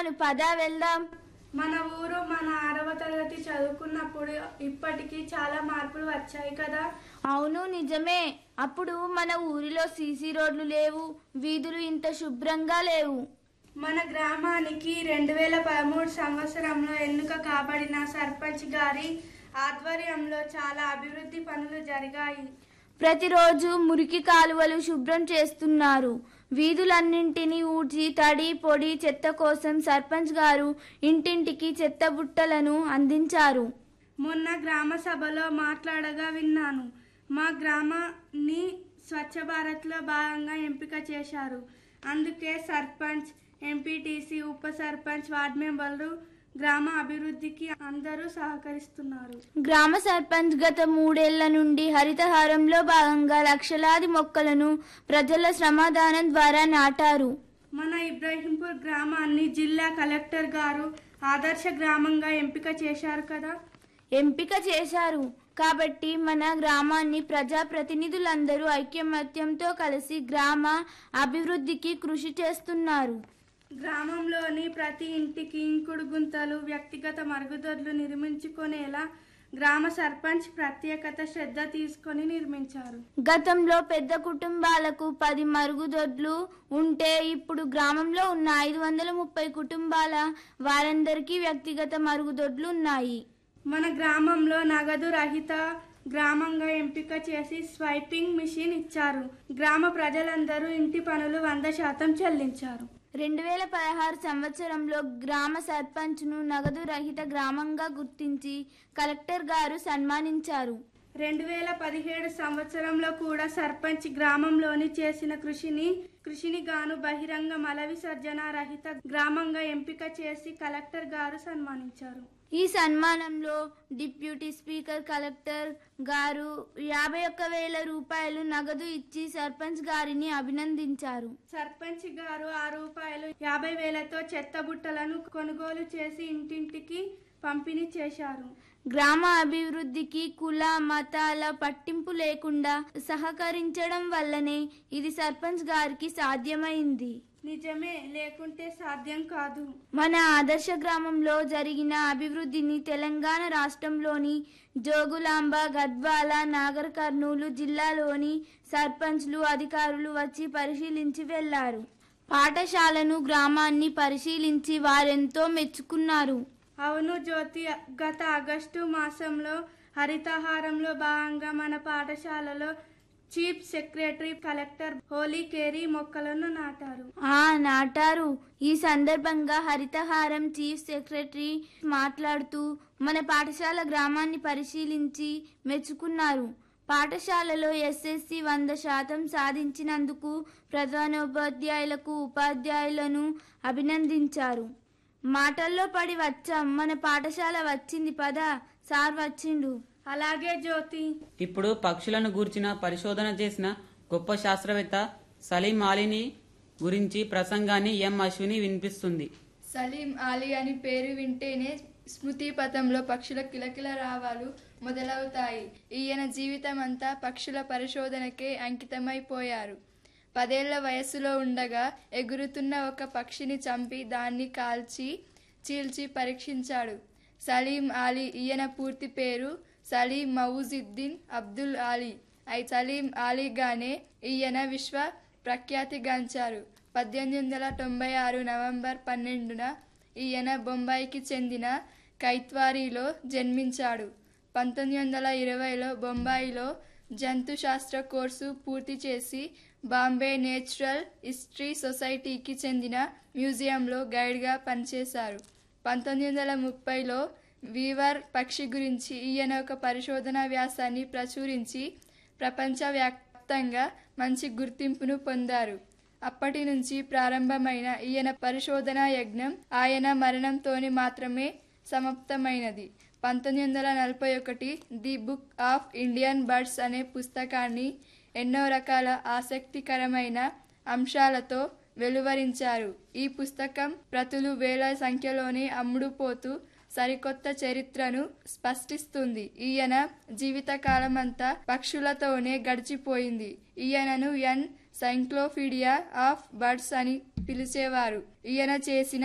పద వెళ్దాం మన ఊరు మన ఆరవ తరగతి చదువుకున్నప్పుడు ఇప్పటికీ చాలా మార్పులు వచ్చాయి కదా అవును నిజమే అప్పుడు మన ఊరిలో సీసీ రోడ్లు లేవు వీధులు ఇంత శుభ్రంగా లేవు మన గ్రామానికి రెండు వేల పదమూడు సంవత్సరంలో ఎన్నిక కాబడిన సర్పంచ్ గారి ఆధ్వర్యంలో చాలా అభివృద్ధి పనులు జరిగాయి ప్రతిరోజు మురికి కాలువలు శుభ్రం చేస్తున్నారు వీధులన్నింటినీ ఊడ్చి తడి పొడి చెత్త కోసం సర్పంచ్ గారు ఇంటింటికి చెత్త బుట్టలను అందించారు మొన్న గ్రామ సభలో మాట్లాడగా విన్నాను మా గ్రామాన్ని స్వచ్ఛ భారత్లో భాగంగా ఎంపిక చేశారు అందుకే సర్పంచ్ ఎంపీటీసీ ఉప సర్పంచ్ వార్డు మెంబర్లు గ్రామ అభివృద్ధికి అందరూ సహకరిస్తున్నారు గ్రామ సర్పంచ్ గత మూడేళ్ల నుండి హరితహారంలో భాగంగా లక్షలాది మొక్కలను ప్రజల శ్రమదానం ద్వారా నాటారు మన ఇబ్రహీంపూర్ గ్రామాన్ని జిల్లా కలెక్టర్ గారు ఆదర్శ గ్రామంగా ఎంపిక చేశారు కదా ఎంపిక చేశారు కాబట్టి మన గ్రామాన్ని ప్రజాప్రతినిధులందరూ ఐక్యమత్యంతో కలిసి గ్రామ అభివృద్ధికి కృషి చేస్తున్నారు గ్రామంలోని ప్రతి ఇంటికి ఇంకుడు గుంతలు వ్యక్తిగత మరుగుదొడ్లు నిర్మించుకునేలా గ్రామ సర్పంచ్ ప్రత్యేకత శ్రద్ధ తీసుకొని నిర్మించారు గతంలో పెద్ద కుటుంబాలకు పది మరుగుదొడ్లు ఉంటే ఇప్పుడు గ్రామంలో ఉన్న ఐదు వందల ముప్పై కుటుంబాల వారందరికీ వ్యక్తిగత మరుగుదొడ్లు ఉన్నాయి మన గ్రామంలో నగదు రహిత గ్రామంగా ఎంపిక చేసి స్వైపింగ్ మిషన్ ఇచ్చారు గ్రామ ప్రజలందరూ ఇంటి పనులు వంద శాతం చెల్లించారు రెండు వేల పదహారు సంవత్సరంలో గ్రామ సర్పంచ్ను నగదు రహిత గ్రామంగా గుర్తించి కలెక్టర్ గారు సన్మానించారు రెండు వేల పదిహేడు సంవత్సరంలో కూడా సర్పంచ్ గ్రామంలోని చేసిన కృషిని కృషిని గాను బహిరంగ మల విసర్జన రహిత గ్రామంగా ఎంపిక చేసి కలెక్టర్ గారు సన్మానించారు ఈ సన్మానంలో డిప్యూటీ స్పీకర్ కలెక్టర్ గారు యాభై ఒక్క వేల రూపాయలు నగదు ఇచ్చి సర్పంచ్ గారిని అభినందించారు సర్పంచ్ గారు ఆ రూపాయలు యాభై వేలతో చెత్త బుట్టలను కొనుగోలు చేసి ఇంటింటికి పంపిణీ చేశారు గ్రామ అభివృద్ధికి కుల మతాల పట్టింపు లేకుండా సహకరించడం వల్లనే ఇది సర్పంచ్ గారికి సాధ్యమైంది నిజమే లేకుంటే సాధ్యం కాదు మన ఆదర్శ గ్రామంలో జరిగిన అభివృద్ధిని తెలంగాణ రాష్ట్రంలోని జోగులాంబ గద్వాల నాగర్ కర్నూలు జిల్లాలోని సర్పంచ్లు అధికారులు వచ్చి పరిశీలించి వెళ్లారు పాఠశాలను గ్రామాన్ని పరిశీలించి వారెంతో మెచ్చుకున్నారు అవును జ్యోతి గత ఆగస్టు మాసంలో హరితహారంలో భాగంగా మన పాఠశాలలో చీఫ్ సెక్రటరీ కలెక్టర్ హోలీ కేరీ మొక్కలను నాటారు ఆ నాటారు ఈ సందర్భంగా హరితహారం చీఫ్ సెక్రటరీ మాట్లాడుతూ మన పాఠశాల గ్రామాన్ని పరిశీలించి మెచ్చుకున్నారు పాఠశాలలో ఎస్ఎస్సి వంద శాతం సాధించినందుకు ప్రధానోపాధ్యాయులకు ఉపాధ్యాయులను అభినందించారు మాటల్లో పడి వచ్చాం మన పాఠశాల వచ్చింది పద సార్ వచ్చిండు అలాగే జ్యోతి ఇప్పుడు పక్షులను గూర్చిన పరిశోధన చేసిన గొప్ప శాస్త్రవేత్త సలీం అలీని గురించి ప్రసంగాన్ని ఎం అశ్విని వినిపిస్తుంది సలీం అలీ అని పేరు వింటేనే స్మృతి పథంలో పక్షుల కిలకిల రావాలు మొదలవుతాయి ఈయన జీవితం అంతా పక్షుల పరిశోధనకే అంకితమైపోయారు పదేళ్ల వయస్సులో ఉండగా ఎగురుతున్న ఒక పక్షిని చంపి దాన్ని కాల్చి చీల్చి పరీక్షించాడు సలీం అలీ ఈయన పూర్తి పేరు సలీం మౌజుద్దీన్ అబ్దుల్ అలీ అయి సలీం అలీగానే ఈయన విశ్వ ప్రఖ్యాతిగాంచారు పద్దెనిమిది వందల తొంభై ఆరు నవంబర్ పన్నెండున ఈయన బొంబాయికి చెందిన కైత్వారీలో జన్మించాడు పంతొమ్మిది వందల ఇరవైలో బొంబాయిలో జంతు శాస్త్ర కోర్సు పూర్తి చేసి బాంబే నేచురల్ హిస్టరీ సొసైటీకి చెందిన మ్యూజియంలో గైడ్గా పనిచేశారు పంతొమ్మిది వందల ముప్పైలో వీవర్ పక్షి గురించి ఈయన ఒక పరిశోధనా వ్యాసాన్ని ప్రచురించి ప్రపంచవ్యాప్తంగా మంచి గుర్తింపును పొందారు అప్పటి నుంచి ప్రారంభమైన ఈయన పరిశోధనా యజ్ఞం ఆయన మరణంతోనే మాత్రమే సమాప్తమైనది పంతొమ్మిది వందల నలభై ఒకటి the book of Indian birds అనే పుస్తకాన్ని ఎన్నో రకాల ఆసక్తికరమైన అంశాలతో వెలువరించారు ఈ పుస్తకం ప్రతులు వేల సంఖ్యలోనే అమ్ముడుపోతూ సరికొత్త చరిత్రను స్పష్టిస్తుంది ఈయన జీవితకాలమంతా పక్షులతోనే గడిచిపోయింది ఈయనను ఎన్ సైక్లోపీడియా ఆఫ్ బర్డ్స్ అని పిలిచేవారు ఈయన చేసిన